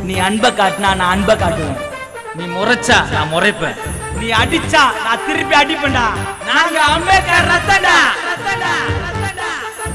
நீ அன்பை காட்டினா நான் அன்பை காட்டுவேன் நீ முறைச்சா நான் முறைப்பேன் நீ அடிச்சா நான் திருப்பி அடிப்பேன்டா நாங்க அம்பேத்கர் ரத்தடா ரத்தடா ரத்தடா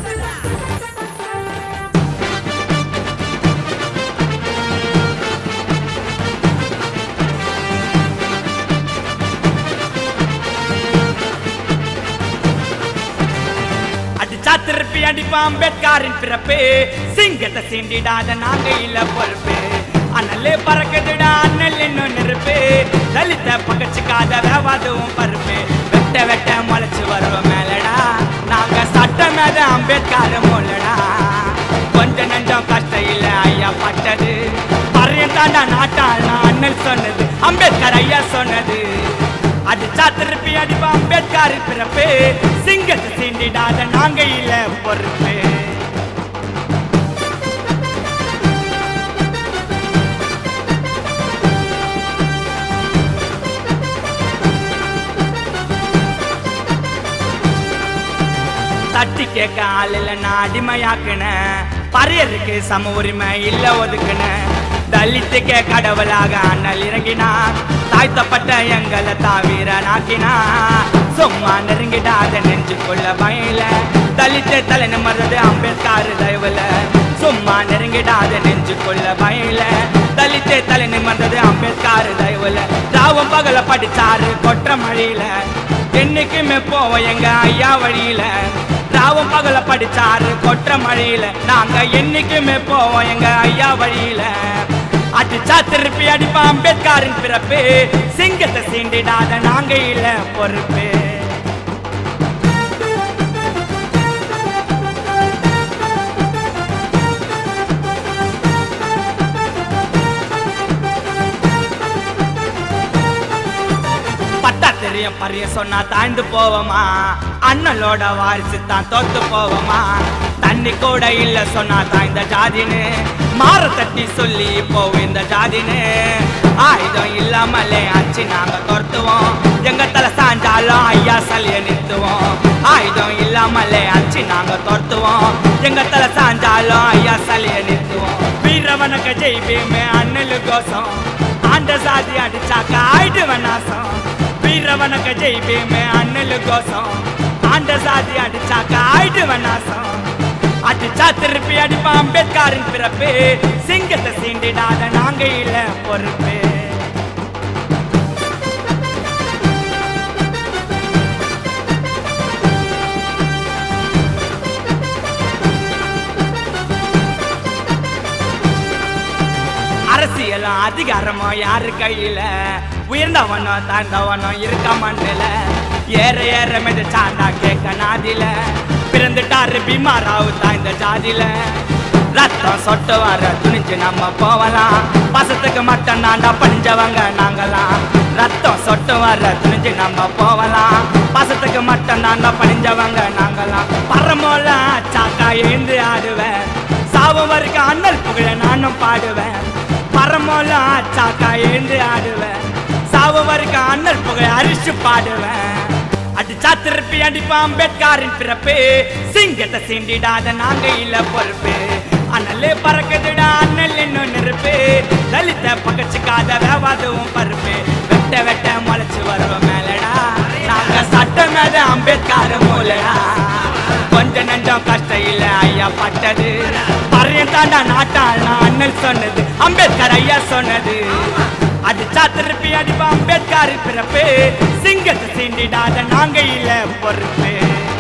அடிச்சா திருப்பி அடிப்பான் அம்பேத்கரின் பிறப்பு சிங்கத்தை சீண்டிடாத நாங்க இல்ல பொறுப்பு அண்ணலே பறக்குதுடா அண்ணல் இன்னும் நெருப்பு தலித்த பகச்சுக்காத வேவாதுவும் பருப்பு வெட்ட வெட்ட முளைச்சு வருவோம் மேலடா நாங்க சட்டம் மேத அம்பேத்கர் மூலடா கொஞ்ச நெஞ்சம் கஷ்டம் இல்ல ஐயா பட்டது பறையன் தாண்டா நாட்டாள் அண்ணல் சொன்னது அம்பேத்கர் ஐயா சொன்னது அடிச்சா திருப்பி அடிப்பா அம்பேத்கர் பிறப்பு சிங்கத்தை சீண்டிடாத நாங்க இல்ல பொறுப்பு தட்டி கேட்க ஆளில் நான் அடிமையாக்குன பறையருக்கு சம உரிமை இல்ல ஒதுக்குன தலித்துக்கே கடவுளாக அண்ணல் இறங்கினார் தாழ்த்தப்பட்ட எங்களை தாவீரனாக்கினா சும்மா நெருங்கிடாத நெஞ்சுக்குள்ள பயல தலித்து தலை நிமர்றது அம்பேத்கர் தயவுல சும்மா நெருங்கிடாத நெஞ்சுக்குள்ள பயல தலித்து தலை நிமர்ந்தது அம்பேத்கர் தயவுல ராவம் பகல படிச்சாரு கொற்ற மழையில என்னைக்குமே போவோம் எங்க ஐயா வழியில ராவும் பகல படிச்சாரு கொற்ற மழையில நாங்க என்னைக்குமே போவோம் எங்க ஐயா வழியில அடிச்சா திருப்பி அடிப்பா அம்பேத்கரின் பிறப்பு சிங்கத்தை சீண்டிடாத நாங்க இல்ல பொறுப்பு பட்டா தெரியும் பரிய சொன்னா தாழ்ந்து போவோமா அண்ணலோட வாரிசு தான் தோத்து போவோமா தண்ணி கூட இல்ல சொன்னா தாய்ந்த ஜாதின்னு மாற தட்டி சொல்லி போவோம் இந்த ஜாதின்னு ஆயுதம் இல்லாமலே ஆச்சு நாங்க துரத்துவோம் எங்க தலை சாஞ்சாலும் ஐயா சலிய நிறுத்துவோம் ஆயுதம் இல்லாமலே ஆச்சு நாங்க துரத்துவோம் எங்க தலை சாஞ்சாலும் ஐயா சலிய நிறுத்துவோம் வீரவனக்க ஜெய்பீமே அண்ணலு கோசம் ஆண்ட சாதி அடிச்சாக்க ஆயிடுவன் நாசம் வீரவனக்க ஜெய்பீமே அண்ணலு கோசம் ஆண்ட சாதி அடிச்சாக்க ஆயிடுவன் நாசம் அடிச்சா திருப்பி அடிப்பான் அம்பேத்கரின் பிறப்பு சிங்கத்தை சீண்டிடாத நாங்க இல்ல பொறுப்பு அரசியலும் அதிகாரமும் யாரு கையில உயர்ந்தவனோ தாழ்ந்தவனோ இருக்க மண்ணில ஏற ஏற மிதச்சாண்டா கேட்க நாதில பிறந்துட்டாரு பீமாராவு தாய்ந்த ஜாதியில ரத்தம் சொட்டு வர துணிஞ்சு நம்ம போகலாம் பசத்துக்கு மட்டும் நாண்டா பணிஞ்சவங்க நாங்களாம் ரத்தம் சொட்டு வர துணிஞ்சு நம்ம போகலாம் பசத்துக்கு மட்டும் தாண்டா பணிஞ்சவங்க நாங்களாம் பரமோல சாக்கா ஏந்து ஆடுவேன் சாவு வரைக்கும் அண்ணல் புகழ நானும் பாடுவேன் பரமோல சாக்கா ஏந்து ஆடுவேன் சாவு வரைக்கும் அண்ணல் புகழ அரிச்சு பாடுவேன் அடிச்சா திருப்பி அடிப்பான் அம்பேத்கரின் பிறப்பு சிங்கத்தை சீண்டிடாத நாங்க இல்ல பொறுப்பு அண்ணலே பறக்குதுடா அண்ணல் இன்னும் நெருப்பு தலித்த பகச்சுக்காத வேவாதவும் பருப்பு வெட்ட வெட்ட முளைச்சு வருவோம் மேலடா நாங்க சட்டம் மேத அம்பேத்கர் மூலடா கொஞ்ச நெஞ்சம் கஷ்டம் இல்ல ஐயா பட்டது பறையன் தாண்டா நாட்டாள் அண்ணல் சொன்னது அம்பேத்கர் ஐயா சொன்னது அடிச்சா திருப்பி அடிப்பா அம்பேத்கர் பிறப்பு சிங்கத்தை சீண்டிடாத நாங்க இல்ல பொறுப்பு